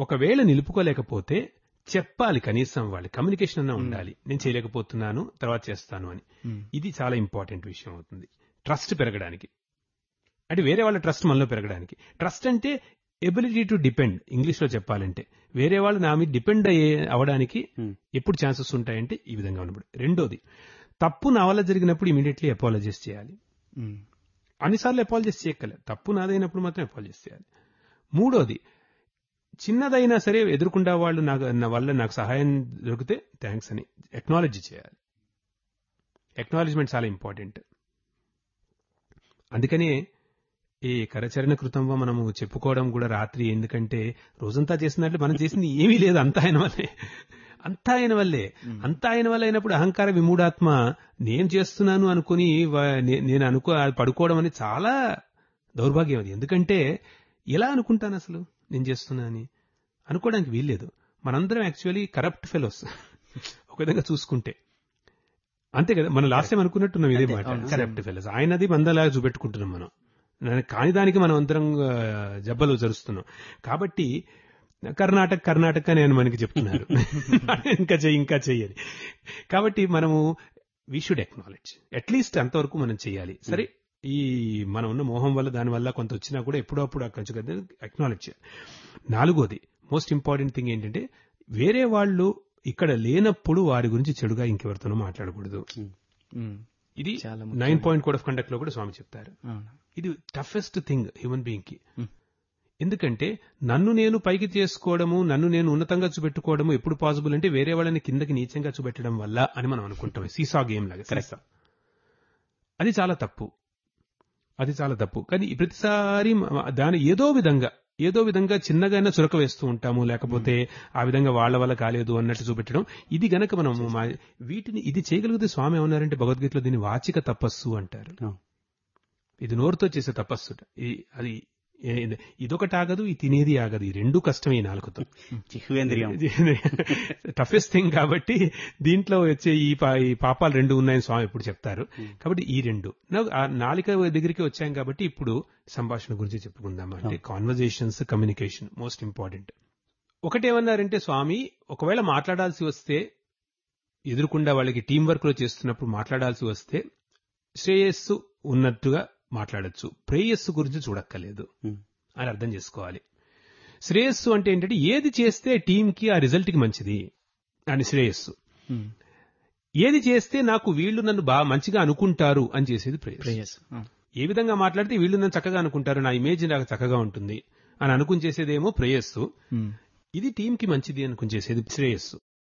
ఒకవేళ నిలుపుకోలేకపోతే చెప్పాలి కనీసం వాళ్ళు కమ్యూనికేషన్ అన్నా ఉండాలి నేను చేయలేకపోతున్నాను తర్వాత చేస్తాను అని ఇది చాలా ఇంపార్టెంట్ విషయం అవుతుంది ట్రస్ట్ పెరగడానికి అంటే వేరే వాళ్ళ ట్రస్ట్ మనలో పెరగడానికి ట్రస్ట్ అంటే ఎబిలిటీ టు డిపెండ్ ఇంగ్లీష్ లో చెప్పాలంటే వేరే వాళ్ళు నా మీద డిపెండ్ అయ్యే అవడానికి ఎప్పుడు ఛాన్సెస్ ఉంటాయంటే ఈ విధంగా ఉన్నప్పుడు రెండోది తప్పు నా వల్ల జరిగినప్పుడు ఇమీడియట్లీ అపాలజైజ్ చేయాలి అన్నిసార్లు అపాలజైజ్ చేయక్కలే తప్పు నాదైనప్పుడు మాత్రం అపాలజైజ్ చేయాలి మూడోది చిన్నదైనా సరే ఎదుర్కొండా వాళ్ళు నాకు నా వల్ల నాకు సహాయం దొరికితే థ్యాంక్స్ అని ఎక్నాలజీ చేయాలి ఎక్నాలజ్మెంట్ చాలా ఇంపార్టెంట్ అందుకనే ఈ కరచరణ కృతంలో మనము చెప్పుకోవడం కూడా రాత్రి ఎందుకంటే రోజంతా చేసినట్లు మనం చేసింది ఏమీ లేదు అంతా ఆయన వల్లే అంతా ఆయన వల్లే అంతా ఆయన వల్ల అయినప్పుడు అహంకార విమూఢాత్మ నేను చేస్తున్నాను అనుకుని వ- నే- నేను అనుకో పడుకోవడం అనేది చాలా దౌర్భాగ్యం అది ఎందుకంటే ఎలా అనుకుంటాను అసలు నేను చేస్తున్నా అని అనుకోవడానికి వీల్లేదు మనందరం యాక్చువల్లీ కరప్ట్ ఫెలోస్ ఒక విధంగా చూసుకుంటే అంతే కదా మనం లాస్ట్ టైం అనుకున్నట్టున్నాం ఇదే మాట కరప్ట్ ఫెలోస్ ఆయనది మందలాగా చూపెట్టుకుంటున్నాం మనం నా- కాని దానికి మనం అందరం ఆ, జబ్బలు జరుస్తున్నాం కాబట్టి కర్ణాటక కర్ణాటక అని ఆయన మనకి చెప్తున్నారు ఇంకా చెయ్యి ఇంకా చెయ్యని కాబట్టి మనము వి షుడ్ ఎక్నాలెడ్జ్ అట్లీస్ట్ అంతవరకు మనం చేయాలి సరే ఈ మనం ఉన్న మోహం వల్ల దాని వల్ల కొంత వచ్చినా కూడా ఎప్పుడో అప్పుడు కొంచెం ఎక్నాలెడ్జ్ చేయాలి నాలుగోది మోస్ట్ ఇంపార్టెంట్ థింగ్ ఏంటంటే వేరే వాళ్ళు ఇక్కడ లేనప్పుడు వారి గురించి చెడుగా ఇంకెవరితోనో మాట్లాడకూడదు ఇది చాలా nine point code of conduct లో కూడా స్వామి చెప్తారు అవును ఇది టఫెస్ట్ థింగ్ హ్యూమన్ బీయింగ్ కి ఎందుకంటే నన్ను నేను పైకి చేసుకోవడము నన్ను నేను ఉన్నతంగా చూపెట్టుకోవడము ఎప్పుడు పాసిబుల్ అంటే వేరే వాళ్ళని కిందకి నీచంగా చూపెట్టడం వల్ల అని మనం అనుకుంటాం సీసా గేమ్ లాగా కరెక్ట్ అది చాలా తప్పు అది చాలా తప్పు కానీ ఈ ప్రతిసారి మ- దాని ఏదో విధంగా ఏదో విధంగా చిన్నగానే చురక వేస్తూ ఉంటాము లేకపోతే ఆ విధంగా వాళ్ళ వల్ల కాలేదు అన్నట్టు చూపెట్టడం ఇది గనక మనం మా- వీటిని ఇది చేయగలిగితే స్వామి ఏమన్నారంటే భగవద్గీతలో దీన్ని వాచిక తపస్సు అంటారు అవును. ఇది నోరుతో చేసే తపస్సు ఈ- అది ఏ- ఇదొకటి ఆగదు ఈ తినేది ఆగదు ఈ రెండు కష్టమే ఈ నాలుగుతో జిహ్వేంద్రియం టఫెస్ట్ థింగ్ కాబట్టి దీంట్లో వచ్చే ఈ పా- ఈ పాపాలు రెండు ఉన్నాయని స్వామి ఇప్పుడు చెప్తారు కాబట్టి ఈ రెండు నా- ఆ నాలిక దగ్గరికి వచ్చాం కాబట్టి ఇప్పుడు సంభాషణ గురించి చెప్పుకుందాం అంటే కాన్వర్జేషన్స్ కమ్యూనికేషన్ మోస్ట్ ఇంపార్టెంట్ ఒకటేమన్నారంటే స్వామి ఒకవేళ మాట్లాడాల్సి వస్తే ఎదురుకుండా వాళ్ళకి టీం వర్క్ లో చేస్తున్నప్పుడు మాట్లాడాల్సి వస్తే శ్రేయస్సు ఉన్నట్టుగా మాట్లాడొచ్చు ప్రేయస్సు గురించి చూడక్కర్లేదు Hmm. అని అర్థం చేసుకోవాలి శ్రేయస్సు అంటే ఏంటంటే ఏది చేస్తే టీంకి ఆ రిజల్ట్ కి మంచిది అని శ్రేయస్సు Hmm. ఏది చేస్తే నాకు వీళ్ళు నన్ను బాగా మంచిగా అనుకుంటారు అని చేసేది ప్రేయస్ ప్రేయస్ ఏ విధంగా మాట్లాడితే వీళ్ళు నన్ను చక్కగా అనుకుంటారు నా ఇమేజ్ నాకు చక్కగా ఉంటుంది అని అనుకుని చేసేదేమో ప్రేయస్సు ఇది టీంకి మంచిది అనుకుని చేసేది శ్రేయస్సు